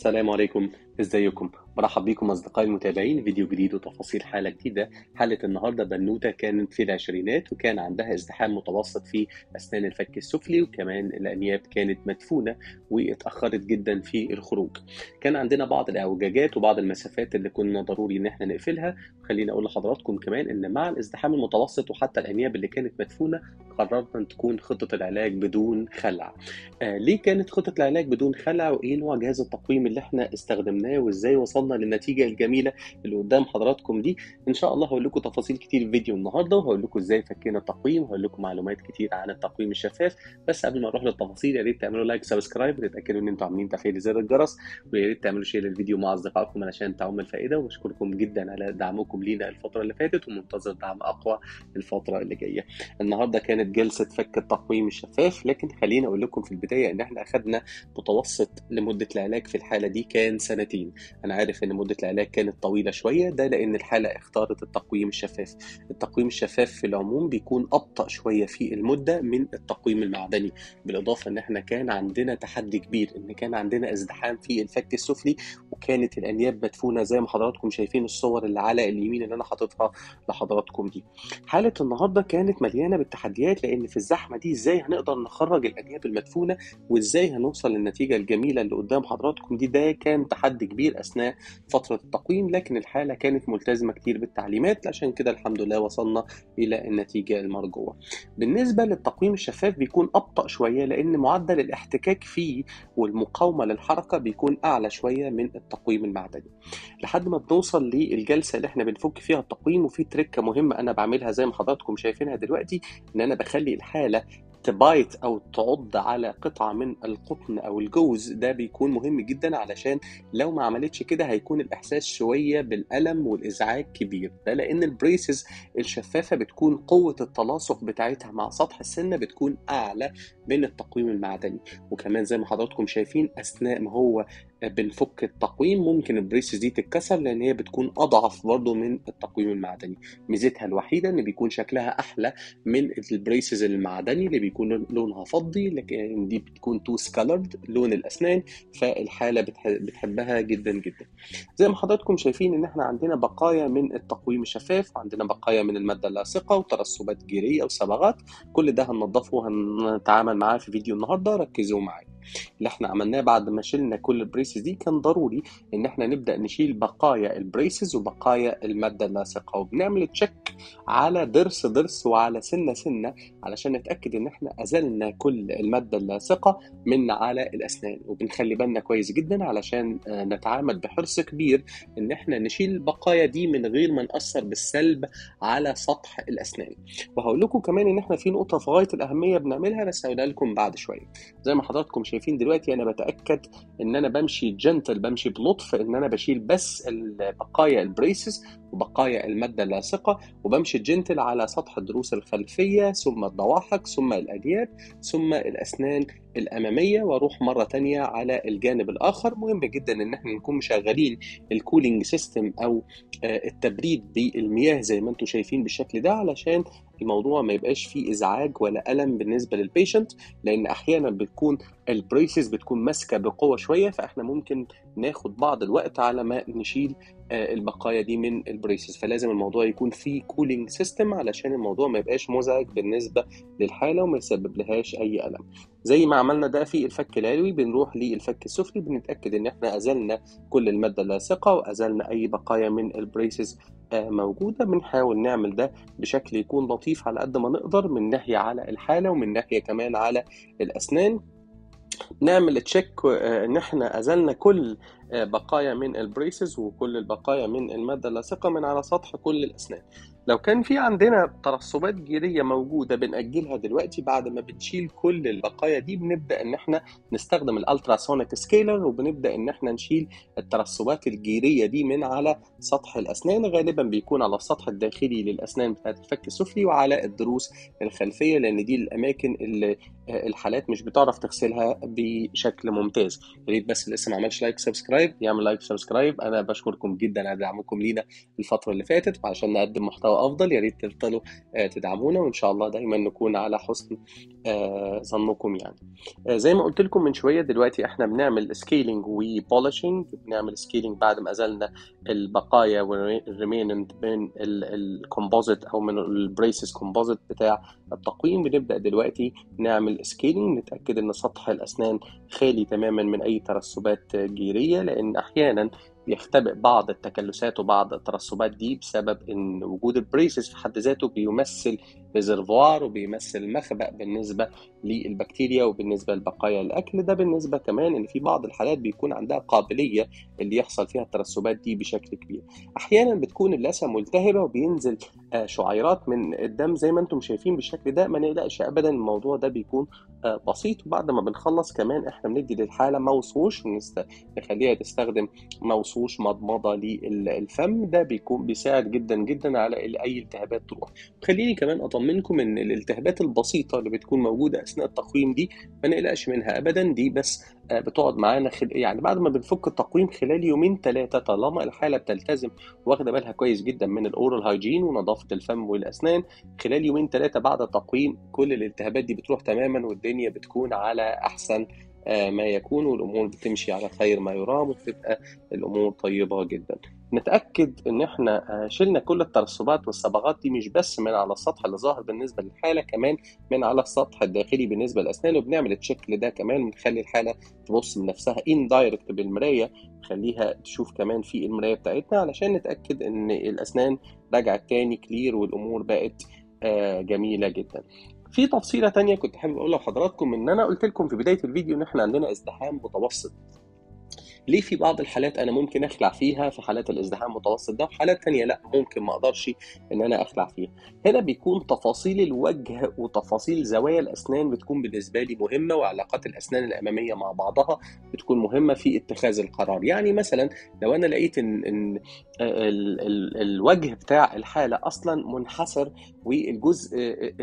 السلام عليكم ازيكم مرحب بكم اصدقائي المتابعين فيديو جديد وتفاصيل حاله جديده حاله النهارده بنوته كانت في العشرينات وكان عندها ازدحام متوسط في اسنان الفك السفلي وكمان الانياب كانت مدفونه واتاخرت جدا في الخروج كان عندنا بعض الاعوجاجات وبعض المسافات اللي كنا ضروري ان احنا نقفلها خليني اقول لحضراتكم كمان ان مع الازدحام المتوسط وحتى الانياب اللي كانت مدفونه قررنا تكون خطه العلاج بدون خلع آه ليه كانت خطه العلاج بدون خلع وايه نوع جهاز التقويم اللي احنا استخدمناه وازاي وصلنا للنتيجه الجميله اللي قدام حضراتكم دي ان شاء الله هقول لكم تفاصيل كتير في فيديو النهارده وهقول لكم ازاي فكينا التقويم وهقول لكم معلومات كتير عن التقويم الشفاف بس قبل ما نروح للتفاصيل يا ريت تعملوا لايك سبسكرايب وتتاكدوا ان انتم عاملين تفعيل زر الجرس ويا ريت تعملوا شير للفيديو مع اصدقائكم علشان تعم الفائده واشكركم جدا على دعمكم لينا الفتره اللي فاتت ومنتظر دعم اقوى الفتره اللي جايه النهارده كانت جلسه فك التقويم الشفاف لكن خليني اقول لكم في البدايه ان احنا اخذنا متوسط لمده العلاج في الحاله دي كان سنتين انا عارف ان مده العلاج كانت طويله شويه ده لان الحاله اختارت التقويم الشفاف التقويم الشفاف في العموم بيكون ابطا شويه في المده من التقويم المعدني بالاضافه ان احنا كان عندنا تحدي كبير ان كان عندنا ازدحام في الفك السفلي وكانت الانياب مدفونه زي ما حضراتكم شايفين الصور اللي على اليمين اللي انا حاططها لحضراتكم دي حاله النهارده كانت مليانه بالتحديات لان في الزحمه دي ازاي هنقدر نخرج الانياب المدفونه وازاي هنوصل للنتيجه الجميله اللي قدام حضراتكم دي ده كان تحدي كبير اثناء فتره التقويم لكن الحاله كانت ملتزمه كتير بالتعليمات عشان كده الحمد لله وصلنا الى النتيجه المرجوه بالنسبه للتقويم الشفاف بيكون ابطا شويه لان معدل الاحتكاك فيه والمقاومه للحركه بيكون اعلى شويه من التقويم المعدني لحد ما بنوصل للجلسه اللي احنا بنفك فيها التقويم وفي تركه مهمه انا بعملها زي ما حضراتكم شايفينها دلوقتي ان انا بخلي الحاله تبايت او تعض على قطعه من القطن او الجوز ده بيكون مهم جدا علشان لو ما عملتش كده هيكون الاحساس شويه بالالم والازعاج كبير ده لان البريسز الشفافه بتكون قوه التلاصق بتاعتها مع سطح السنه بتكون اعلى من التقويم المعدني وكمان زي ما حضراتكم شايفين اثناء ما هو بنفك التقويم ممكن البريسز دي تتكسر لان هي بتكون اضعف برضه من التقويم المعدني ميزتها الوحيده ان بيكون شكلها احلى من البريسز المعدني اللي بيكون لونها فضي لكن دي بتكون تو سكالرد لون الاسنان فالحاله بتحبها جدا جدا زي ما حضراتكم شايفين ان احنا عندنا بقايا من التقويم الشفاف عندنا بقايا من الماده اللاصقه وترسبات جيريه وصبغات كل ده هننضفه وهنتعامل معاه في فيديو النهارده ركزوا معايا اللي احنا عملناه بعد ما شلنا كل البريسز دي كان ضروري ان احنا نبدا نشيل بقايا البريسز وبقايا الماده اللاصقه وبنعمل تشيك على ضرس ضرس وعلى سنه سنه علشان نتاكد ان احنا ازلنا كل الماده اللاصقه من على الاسنان وبنخلي بالنا كويس جدا علشان نتعامل بحرص كبير ان احنا نشيل البقايا دي من غير ما ناثر بالسلب على سطح الاسنان وهقول لكم كمان ان احنا في نقطه في غايه الاهميه بنعملها بس هقولها لكم بعد شويه زي ما حضراتكم شايفين دلوقتي انا بتاكد ان انا بمشي جنتل بمشي بلطف ان انا بشيل بس بقايا البريسز وبقايا الماده اللاصقه وبمشي جنتل على سطح الضروس الخلفيه ثم الضواحك ثم الانياب ثم الاسنان الاماميه واروح مره تانية على الجانب الاخر مهم جدا ان احنا نكون مشغلين الكولينج سيستم او التبريد بالمياه زي ما انتم شايفين بالشكل ده علشان الموضوع ما يبقاش فيه ازعاج ولا الم بالنسبه للبيشنت لان احيانا بتكون البريسز بتكون ماسكه بقوه شويه فاحنا ممكن ناخد بعض الوقت على ما نشيل البقايا دي من البريسز فلازم الموضوع يكون فيه كولينج سيستم علشان الموضوع ما يبقاش مزعج بالنسبه للحاله وما يسبب لهاش اي الم زي ما عملنا ده في الفك العلوي بنروح للفك السفلي بنتاكد ان احنا ازلنا كل الماده اللاصقه وازلنا اي بقايا من البريسز موجوده بنحاول نعمل ده بشكل يكون لطيف على قد ما نقدر من ناحيه على الحاله ومن ناحيه كمان على الاسنان نعمل تشيك ان احنا ازلنا كل بقايا من البريسز وكل البقايا من الماده اللاصقه من على سطح كل الاسنان لو كان في عندنا ترسبات جيريه موجوده بنأجلها دلوقتي بعد ما بنشيل كل البقايا دي بنبدا ان احنا نستخدم الالتراسونيك سكيلر وبنبدا ان احنا نشيل الترسبات الجيريه دي من على سطح الاسنان غالبا بيكون على السطح الداخلي للاسنان بتاعت الفك السفلي وعلى الضروس الخلفيه لان دي الاماكن اللي الحالات مش بتعرف تغسلها بشكل ممتاز يا ريت بس اللي لسه ما عملش لايك سبسكرايب يعمل لايك سبسكرايب انا بشكركم جدا على دعمكم لينا الفتره اللي فاتت وعشان نقدم محتوى افضل يا ريت تفضلوا تدعمونا وان شاء الله دايما نكون على حسن آه، ظنكم يعني آه، زي ما قلت لكم من شويه دلوقتي احنا بنعمل سكيلينج وبولشنج بنعمل سكيلينج بعد ما ازلنا البقايا والريميننت من الكومبوزيت او من البريسز كومبوزيت بتاع التقويم بنبدا دلوقتي نعمل سكيلينج نتاكد ان سطح الاسنان خالي تماما من اي ترسبات جيريه لان احيانا بيختبئ بعض التكلسات وبعض الترسبات دي بسبب ان وجود البريسز في حد ذاته بيمثل ريزرفوار وبيمثل مخبأ بالنسبه للبكتيريا وبالنسبه لبقايا الاكل ده بالنسبه كمان ان في بعض الحالات بيكون عندها قابليه اللي يحصل فيها الترسبات دي بشكل كبير احيانا بتكون اللثه ملتهبه وبينزل آه، شعيرات من الدم زي ما انتم شايفين بالشكل ده ما نقلقش ابدا الموضوع ده بيكون آه، بسيط وبعد ما بنخلص كمان احنا بندي للحاله موس ووش نخليها تستخدم موس ووش مضمضه للفم ده بيكون بيساعد جدا جدا على اي التهابات تروح خليني كمان اطمنكم ان الالتهابات البسيطه اللي بتكون موجوده اثناء التقويم دي ما نقلقش منها ابدا دي بس آه، بتقعد معانا خل... يعني بعد ما بنفك التقويم خلال يومين ثلاثه طالما الحاله بتلتزم واخده بالها كويس جدا من الاورال هايجين ونظافه الفم والاسنان خلال يومين ثلاثه بعد التقويم كل الالتهابات دي بتروح تماما والدنيا بتكون على احسن آه، ما يكون والامور بتمشي على خير ما يرام وبتبقى الامور طيبه جدا نتاكد ان احنا آه، شلنا كل الترسبات والصبغات دي مش بس من على السطح اللي ظاهر بالنسبه للحاله كمان من على السطح الداخلي بالنسبه للاسنان وبنعمل التشيك لده كمان ونخلي الحاله تبص لنفسها ان دايركت بالمرايه نخليها تشوف كمان في المرايه بتاعتنا علشان نتاكد ان الاسنان رجعت تاني كلير والامور بقت آه، جميله جدا في تفصيله تانية كنت حابب اقولها لحضراتكم ان انا قلت لكم في بدايه الفيديو ان احنا عندنا ازدحام متوسط ليه في بعض الحالات انا ممكن اخلع فيها في حالات الازدحام المتوسط ده وحالات تانية لا ممكن ما اقدرش ان انا اخلع فيها هنا بيكون تفاصيل الوجه وتفاصيل زوايا الاسنان بتكون بالنسبه لي مهمه وعلاقات الاسنان الاماميه مع بعضها بتكون مهمه في اتخاذ القرار يعني مثلا لو انا لقيت ان, إن ال ال الوجه بتاع الحاله اصلا منحسر والجزء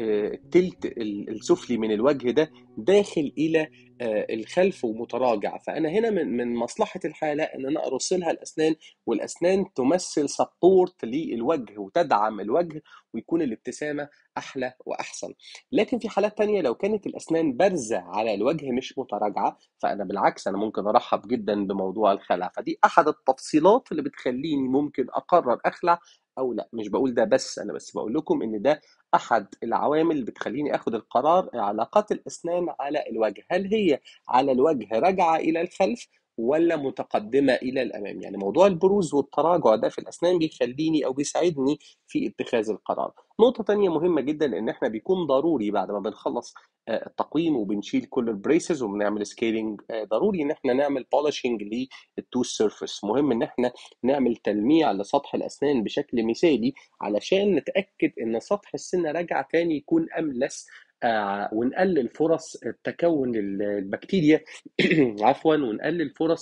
التلت السفلي من الوجه ده داخل الى آه، الخلف ومتراجع فانا هنا من من مصلحه الحاله ان انا ارسلها الاسنان والاسنان تمثل سبورت للوجه وتدعم الوجه ويكون الابتسامه احلى واحسن لكن في حالات تانية لو كانت الاسنان بارزه على الوجه مش متراجعه فانا بالعكس انا ممكن ارحب جدا بموضوع الخلع فدي احد التفصيلات اللي بتخليني ممكن اقرر اخلع او لا مش بقول ده بس انا بس بقول لكم ان ده احد العوامل اللي بتخليني اخد القرار علاقات الاسنان على الوجه هل هي على الوجه راجعه الى الخلف ولا متقدمه الى الامام يعني موضوع البروز والتراجع ده في الاسنان بيخليني او بيساعدني في اتخاذ القرار نقطه تانية مهمه جدا ان احنا بيكون ضروري بعد ما بنخلص آه، التقويم وبنشيل كل البريسز وبنعمل سكيلينج آه، ضروري ان احنا نعمل بولشنج للتوث سيرفيس مهم ان احنا نعمل تلميع لسطح الاسنان بشكل مثالي علشان نتاكد ان سطح السنه راجع تاني يكون املس آه، ونقلل فرص تكون البكتيريا عفوا ونقلل فرص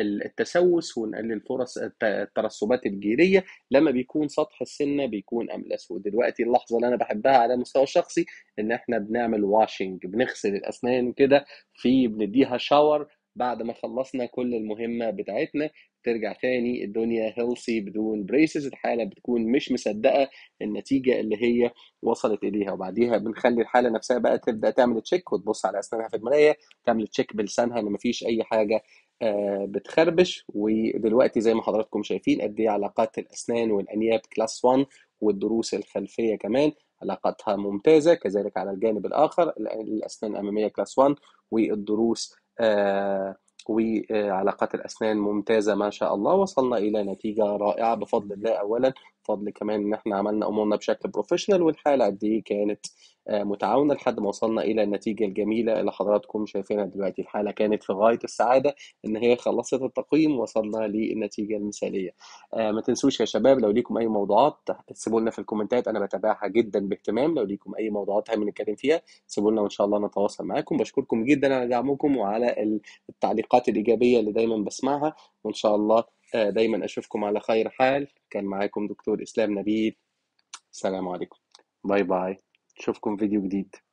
التسوس ونقلل فرص الترسبات الجيريه لما بيكون سطح السنه بيكون املس ودلوقتي اللحظه اللي انا بحبها على المستوى الشخصي ان احنا بنعمل واشنج بنغسل الاسنان كده في بنديها شاور بعد ما خلصنا كل المهمه بتاعتنا ترجع تاني الدنيا هيلثي بدون بريسز الحاله بتكون مش مصدقه النتيجه اللي هي وصلت اليها وبعديها بنخلي الحاله نفسها بقى تبدا تعمل تشيك وتبص على اسنانها في المرايه تعمل تشيك بلسانها ان مفيش اي حاجه آه، بتخربش ودلوقتي زي ما حضراتكم شايفين قد ايه علاقات الاسنان والانياب كلاس 1 والضروس الخلفيه كمان علاقتها ممتازه كذلك على الجانب الاخر الاسنان الاماميه كلاس 1 والضروس آه وعلاقات الأسنان ممتازة ما شاء الله وصلنا إلى نتيجة رائعة بفضل الله أولا فضل كمان إن إحنا عملنا أمورنا بشكل بروفيشنال والحالة قد إيه كانت آه، متعاونة لحد ما وصلنا إلى النتيجة الجميلة اللي حضراتكم شايفينها دلوقتي الحالة كانت في غاية السعادة إن هي خلصت التقييم وصلنا للنتيجة المثالية آه، ما تنسوش يا شباب لو ليكم أي موضوعات سيبوا لنا في الكومنتات أنا بتابعها جدا باهتمام لو ليكم أي موضوعات هاي نتكلم فيها سيبوا لنا وإن شاء الله نتواصل معاكم بشكركم جدا على دعمكم وعلى التعليقات الإيجابية اللي دايما بسمعها وإن شاء الله آه، دايما أشوفكم على خير حال كان معاكم دكتور إسلام نبيل السلام عليكم باي باي نشوفكم فيديو جديد